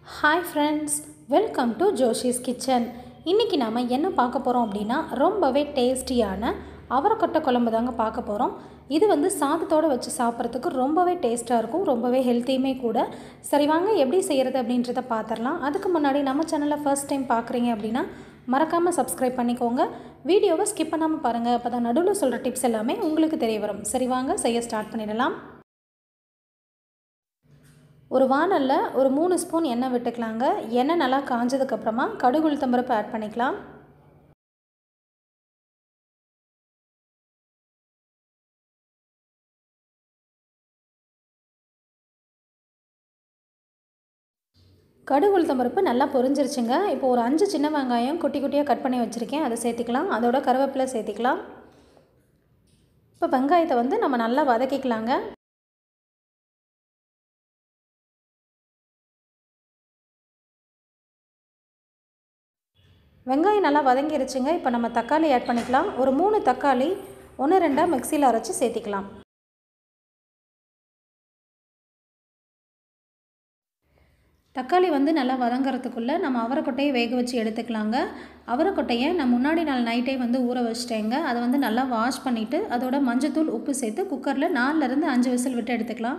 hi friends welcome to Joshi's kitchen இன்றைக்கி நாம் என்ன பார்க்க போகிறோம் அப்படின்னா ரொம்பவே டேஸ்டியான அவரைக்கொட்டை குழம்பு தாங்க பார்க்க போகிறோம் இது வந்து சாதத்தோடு வச்சு சாப்பிட்றதுக்கு ரொம்பவே டேஸ்ட்டாக இருக்கும் ரொம்பவே ஹெல்த்தியுமே கூட சரி வாங்க எப்படி செய்கிறது அப்படின்றத பார்த்துடலாம் அதுக்கு முன்னாடி நம்ம சேனலை ஃபர்ஸ்ட் டைம் பார்க்குறீங்க அப்படின்னா மறக்காமல் சப்ஸ்கிரைப் பண்ணிக்கோங்க வீடியோவை ஸ்கிப் பண்ணாமல் பாருங்கள் அப்போ தான் நடுவில் சொல்கிற டிப்ஸ் எல்லாமே உங்களுக்கு தெரிய வரும் சரி வாங்க செய்ய ஸ்டார்ட் பண்ணிடலாம் ஒரு வானலில் ஒரு மூணு ஸ்பூன் எண்ணெய் விட்டுக்கலாங்க எண்ணெய் நல்லா காஞ்சதுக்கப்புறமா கடுகு உளுத்தம்பருப்பு ஆட் பண்ணிக்கலாம் கடுகு உளுத்தம்பருப்பு நல்லா பொரிஞ்சிருச்சுங்க இப்போ ஒரு அஞ்சு சின்ன வெங்காயம் குட்டி குட்டியாக கட் பண்ணி வச்சுருக்கேன் அதை சேர்த்திக்கலாம் அதோட கருவேப்பிலை சேர்த்திக்கலாம் இப்போ வெங்காயத்தை வந்து நம்ம நல்லா வதக்கிக்கலாங்க வெங்காயம் நல்லா வதங்கிருச்சுங்க இப்போ நம்ம தக்காளி ஆட் பண்ணிக்கலாம் ஒரு மூணு தக்காளி ஒன்று ரெண்டாக மிக்சியில் அரைச்சி சேர்த்திக்கலாம் தக்காளி வந்து நல்லா வதங்கிறதுக்குள்ளே நம்ம அவரைக்கொட்டையை வேக வச்சு எடுத்துக்கலாங்க அவரைக்கொட்டையை நான் முன்னாடி நாள் நைட்டே வந்து ஊற வச்சிட்டேங்க அதை வந்து நல்லா வாஷ் பண்ணிவிட்டு அதோட மஞ்சத்தூள் உப்பு சேர்த்து குக்கரில் நாலுலேருந்து அஞ்சு விசில் விட்டு எடுத்துக்கலாம்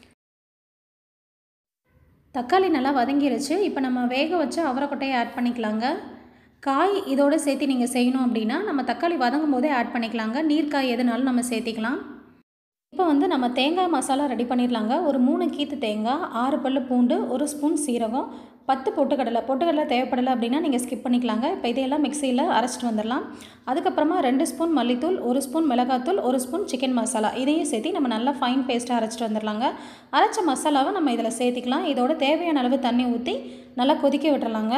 தக்காளி நல்லா வதங்கிருச்சு இப்போ நம்ம வேக வச்சு அவரைக்கொட்டையை ஆட் பண்ணிக்கலாங்க காய் இதோடு சேர்த்து நீங்கள் செய்யணும் அப்படின்னா நம்ம தக்காளி வதங்கும் போதே ஆட் பண்ணிக்கலாங்க நீர்க்காய் எதுனாலும் நம்ம சேர்த்திக்கலாம் இப்போ வந்து நம்ம தேங்காய் மசாலா ரெடி பண்ணிடலாங்க ஒரு மூணு கீத்து தேங்காய் ஆறு பல்லு பூண்டு ஒரு ஸ்பூன் சீரகம் பத்து பொட்டுக்கடலை பொட்டுக்கடலை தேவைப்படலை அப்படின்னா நீங்கள் ஸ்கிப் பண்ணிக்கலாங்க இப்போ இதையெல்லாம் மிக்சியில் அரைச்சிட்டு வந்துடலாம் அதுக்கப்புறமா ரெண்டு ஸ்பூன் மல்லித்தூள் ஒரு ஸ்பூன் மிளகாத்தூள் ஒரு ஸ்பூன் சிக்கன் மசாலா இதையும் சேர்த்து நம்ம நல்லா ஃபைன் பேஸ்ட்டாக அரைச்சிட்டு வந்துடலாங்க அரைச்ச மசாலாவை நம்ம இதில் சேர்த்திக்கலாம் இதோட தேவையான அளவு தண்ணி ஊற்றி நல்லா கொதிக்க விட்டுறலாங்க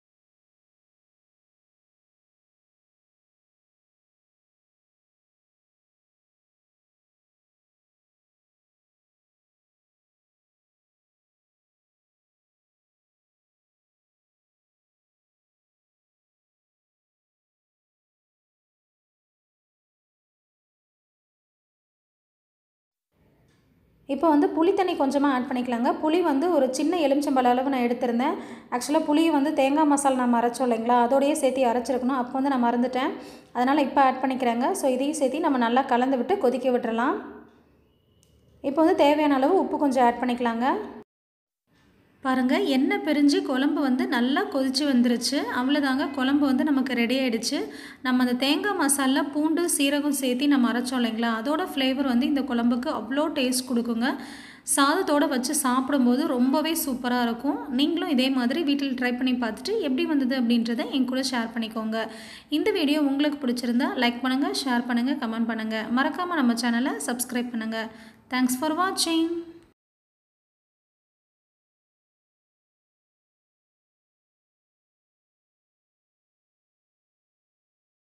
இப்போ வந்து புளி தண்ணி கொஞ்சமாக ஆட் பண்ணிக்கலாங்க புளி வந்து ஒரு சின்ன எலுமிச்சம்பழ அளவு நான் எடுத்திருந்தேன் ஆக்சுவலாக புளியை வந்து தேங்காய் மசாலா நம்ம அரைச்சோம் இல்லைங்களா அதோடையே சேர்த்து அரைச்சிருக்கணும் அப்போ வந்து நான் மறந்துட்டேன் அதனால் இப்போ ஆட் பண்ணிக்கிறேங்க ஸோ இதையும் சேர்த்து நம்ம நல்லா கலந்து விட்டு கொதிக்க விட்டுறலாம் இப்போ வந்து தேவையான அளவு உப்பு கொஞ்சம் ஆட் பண்ணிக்கலாங்க பாருங்கள் எண்ணெய் பிரிஞ்சு குழம்பு வந்து நல்லா கொதித்து வந்துருச்சு அவ்வளோதாங்க குழம்பு வந்து நமக்கு ரெடி ஆகிடுச்சு நம்ம அந்த தேங்காய் மசாலா பூண்டு சீரகம் சேர்த்து நம்ம அரைச்சோம் இல்லைங்களா அதோட ஃப்ளேவர் வந்து இந்த குழம்புக்கு அவ்வளோ டேஸ்ட் கொடுக்குங்க சாதத்தோடு வச்சு சாப்பிடும்போது ரொம்பவே சூப்பராக இருக்கும் நீங்களும் இதே மாதிரி வீட்டில் ட்ரை பண்ணி பார்த்துட்டு எப்படி வந்தது அப்படின்றத என் கூட ஷேர் பண்ணிக்கோங்க இந்த வீடியோ உங்களுக்கு பிடிச்சிருந்தா லைக் பண்ணுங்கள் ஷேர் பண்ணுங்கள் கமெண்ட் பண்ணுங்கள் மறக்காமல் நம்ம சேனலை சப்ஸ்கிரைப் பண்ணுங்கள் தேங்க்ஸ் ஃபார் வாட்சிங்